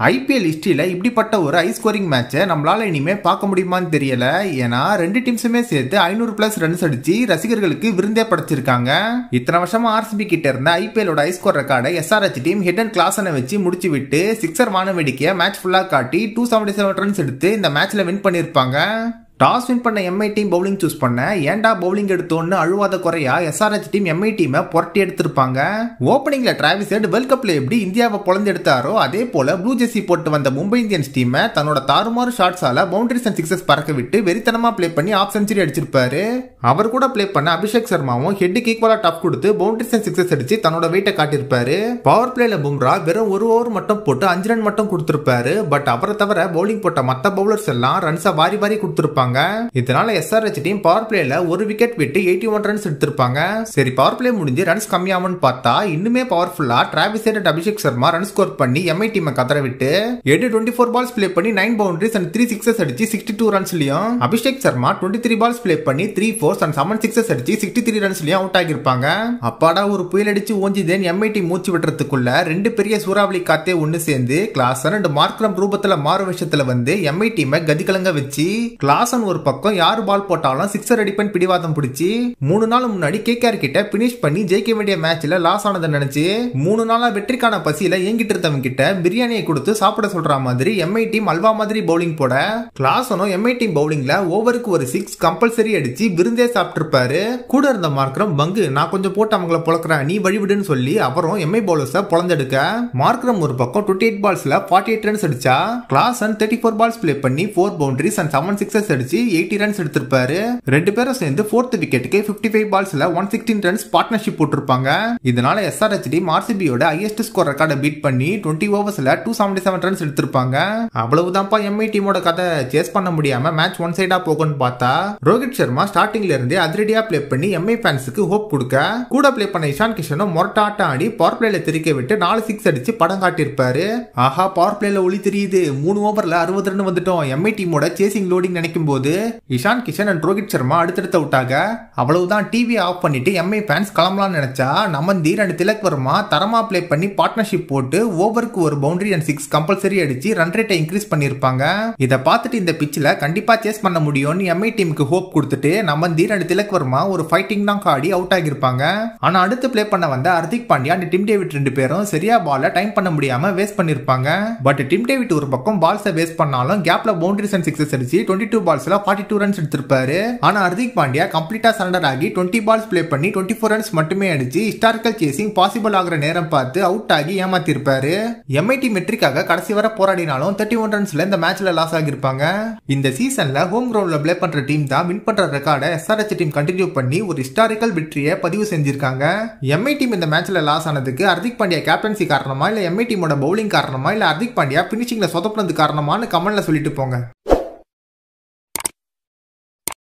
IPL ஹிஸ்டரியில இப்படிப்பட்ட ஒரு high scoring மேட்சை நம்மளால இனிமே பார்க்க முடியுமான்னு தெரியல ஏன்னா ரெண்டு டீம்ஸுமே சேர்த்து ஐநூறு பிளஸ் ரன்ஸ் அடிச்சு ரசிகர்களுக்கு விருந்தே படைச்சிருக்காங்க இத்தனை வருஷமா ஆர்சிபி கிட்ட இருந்த ஐபிஎலோட ஹை ஸ்கோர் ரெக்கார்டை எஸ்ஆர்ஹெச் டீம் ஹிட் அண்ட் கிளாஸனை வச்சு முடிச்சு விட்டு சிக்ஸர் வான வேடிக்கையை மேட்ச் ஃபுல்லா காட்டி டூ செவன்டி செவன் ரன்ஸ் எடுத்து இந்த மேட்ச்ல வின் பண்ணிருப்பாங்க டாஸ் வின் பண்ண எம்ஐ டீம் பவுலிங் சூஸ் பண்ண ஏன்டா பவுலிங் எடுத்தோன்னு அழுவாத குறையா எஸ்ஆர்ஹெச் டீம் எம்ஐ டீமை புரட்டி எடுத்திருப்பாங்க ஓப்பனிங்ல டிராவிஸ் ஹெட் வேர்ல்ட் கப்ல எப்படி இந்தியாவை பொழந்து எடுத்தாரோ அதே போல ப்ளூ ஜெர்சி போட்டு வந்த மும்பை இந்தியன்ஸ் டீமை தன்னோட தாறுமாறு ஷாட்ஸால பவுண்டரிஸ் அண்ட் சிக்ஸஸ் பறக்க விட்டு வெறித்தனமா ப்ளே பண்ணி ஆஃப் செஞ்சுரி அடிச்சிருப்பாரு அவர் கூட ப்ளே பண்ண அபிஷேக் சர்மாவும் ஹெட்டுக்கு ஈக்குவலா டஃப் கொடுத்து பவுண்டரிஸ் அண்ட் சிக்ஸஸ் அடிச்சு தன்னோட வெயிட்டை காட்டியிருப்பாரு பவர் பிளேல பும்ரா வெறும் ஒரு ஓவர் மட்டும் போட்டு அஞ்சு ரன் மட்டும் கொடுத்திருப்பாரு பட் அவரை தவிர பவுலிங் போட்ட மத்த பவுலர்ஸ் எல்லாம் ரன்ஸை வாரி வாரி கொடுத்திருப்பாங்க இதனால எஸ்ஆர்ஹெச் டீம் பவர் பிளேல ஒரு விக்கெட் விட்டு எயிட்டி ஒன் ரன்ஸ் எடுத்திருப்பாங்க சரி பவர் பிளே முடிஞ்சு ரன்ஸ் கம்மியாகும்னு பார்த்தா இன்னுமே பவர்ஃபுல்லா Travis Head Abhishek Sharma run score பண்ணி எம்ஐ டீமை கதற விட்டு எட்டு டுவெண்ட்டி ஃபோர் பால்ஸ் பிளே பண்ணி nine boundaries and three sixes அடிச்சு சிக்ஸ்டி டூ ரன்ஸ்லயும் Abhishek Sharma twenty three balls play பண்ணி three fours and seven sixes அடிச்சு சிக்ஸ்டி த்ரீ ரன்ஸ்லயும் அவுட் ஆகியிருப்பாங்க அப்பாடா ஒரு புயல் அடிச்சு ஓஞ்சிதேன் எம்ஐ டீம் மூச்சு விடுறதுக்குள்ள ரெண்டு பெரிய சூறாவளி காத்தே ஒன்னு சேர்ந்து கிளாசன் அண்ட் மார்க்ரம் ரூபத்துல மாறு விஷயத்துல வந்து எம்ஐ டீமை கதிகலங்க வச்சு கிளாசன் ஒரு பக்கம் யாரு பால் போட்டாலும் சிக்ஸர் அடிப்பன் பிடிவாதம் பிடிச்சி மூணு நாள் முன்னாடி கேகேஆர் கிட்ட பினிஷ் பண்ணி ஜெயிக்க வேண்டிய மேட்ச்ல லாஸ் ஆனதை நினைச்சு மூணு நாளா வெற்றிக்கான பசியில ஏங்கிட்டு இருந்தவங்க கிட்ட பிரியாணியை கொடுத்து சாப்பிட சொல்ற மாதிரி எம்ஐ டீம் அல்வா மாதிரி பவுலிங் போட கிளாசனும் எம்ஐ டீம் பவுலிங்ல ஓவருக்கு ஒரு சிக்ஸ் கம்பல்சரி அடிச்சு விருந்தே சாப்பிட்டிருப்பாரு கூட இருந்த மார்க்ரம் பங்கு நான் கொஞ்சம் போட்டு அவங்கள புழக்கிறேன் நீ வழிவிடுன்னு சொல்லி அவரும் எம்ஐ பவுலர்ஸை பொழந்தெடுக்க மார்க்ரம் ஒரு பக்கம் டுவெண்ட்டி எயிட் பால்ஸ்ல ஃபார்ட்டி எயிட் ரன்ஸ் அடிச்சா Klaasen thirty four balls play பண்ணி four boundaries and seven sixes அடிச்சு எயிட்டி ரன்ஸ் எடுத்திருப்பாரு ரெண்டு பேரும் சேர்ந்து ஃபோர்த் விக்கெட்டுக்கு பிப்டி ஃபைவ் பால்ஸ்ல ஒன் சிக்ஸ்டீன் ரன்ஸ் பார்ட்னர்ஷிப் போட்டிருப்பாங்க இதனால எஸ்ஆர்ஹெச் டீம் ஆர்சிபியோட ஹையஸ்ட் ஸ்கோர் ரெக்கார்டை பீட் பண்ணி டுவெண்ட்டி ஓவர்ஸ்ல டூ செவன்டி செவன் ரன்ஸ் எடுத்திருப்பாங்க அவ்வளவுதான்ப்பா எம்ஐ டீமோட கதை சேஸ் பண்ண முடியாம மேட்ச் ஒன் சைடா போகும்னு பார்த்தா ரோஹித் சர்மா ஸ்டார்டிங்ல இருந்தே அதிரடியா ப்ளே பண்ணி எம்ஐ ஃபேன்ஸுக்கு ஹோப் கொடுக்க கூட ப்ளே பண்ண இஷான் கிஷனும் மொரட்டாட்டம் ஆடி பவர் பிளேல திரிக்க விட்டு நாலு சிக்ஸ் அடிச்சு படம் காட்டியிருப்பாரு ஆஹா பவர் பிளேல ஒளி தெரியுது மூணு ஓவர்ல அறுபது ரன் வந்துட்டோம் எம்ஐ டீமோட சேசிங் லோடிங் நினைக்கும் போது இஷான் கிஷன் அண்ட் ரோஹித் சர்மா அடுத்தடுத்து அவுட்டாக அவ்வளவுதான் டிவி ஆஃப் பண்ணிட்டு எம்ஐ ஃபேன்ஸ் கிளம்பலாம்னு நினைச்சா நமந்தீர் அண்ட் திலக் வர்மா தரமா ப்ளே பண்ணி பார்ட்னர்ஷிப் போட்டு ஓவருக்கு ஒரு பவுண்டரி அண்ட் சிக்ஸ் கம்பல்சரி அடிச்சு ரன் ரேட்டை இன்க்ரீஸ் பண்ணிருப்பாங்க இதை பார்த்துட்டு இந்த பிச்சில் கண்டிப்பா சேஸ் பண்ண முடியும்னு எம்ஐ டீமுக்கு ஹோப் கொடுத்துட்டு நமந்தீர் அண்ட் திலக் வர்மா ஒரு ஃபைட்டிங் தான் காடி அவுட் ஆகியிருப்பாங்க ஆனா அடுத்து ப்ளே பண்ண வந்த Hardik Pandya and Tim David ரெண்டு பேரும் சரியா பால டைம் பண்ண முடியாம வேஸ்ட் பண்ணிருப்பாங்க பட் டிம் டேவிட் ஒரு பக்கம் பால்ஸை வேஸ்ட் பண்ணாலும் கேப்ல பவுண்டரிஸ் அண்ட் சிக்ஸஸ் அடிச்சு டுவெண்ட்டி டூ பால்ஸ்ல ஃபார்ட்டி டூ ரன்ஸ் எடுத்திருப்பாரு ஆனா ஹர்திக் பாண்டியா கம்ப்ளீட்டா சரண்டர் ஆகி டுவெண்ட்டி பால்ஸ் ப்ளே பண்ணி டுவெண்ட்டி ஃபோர் ரன்ஸ் மட்டுமே அடிச்சு ஹிஸ்டாரிக்கல் சேசிங் பாசிபிள் ஆகிற நேரம் பார்த்து அவுட் ஆகி ஏமாத்திருப்பாரு எம்ஐடி மெட்ரிக்காக கடைசி வரை போராடினாலும் தேர்ட்டி ஒன் ரன்ஸ்ல இந்த மேட்ச்ல லாஸ் ஆகியிருப்பாங்க இந்த சீசன்ல ஹோம் கிரவுண்ட்ல ப்ளே பண்ற டீம் தான் வின் பண்ற ரெக்கார்டை எஸ்ஆர்எச் டீம் கண்டினியூ பண்ணி ஒரு ஹிஸ்டாரிக்கல் வெற்றியை பதிவு செஞ்சிருக்காங்க எம்ஐ டீம் இந்த மேட்ச்ல லாஸ் ஆனதுக்கு ஹர்திக் பாண்டியா கேப்டன்சி காரணமா இல்ல எம்ஐ டீமோட பவுலிங் காரணமா இல்ல ஹர்திக் பாண்டியா பினிஷிங்ல சொதப்பினது காரணமான்னு கமெண்ட்ல சொல்லிட்டு போங்க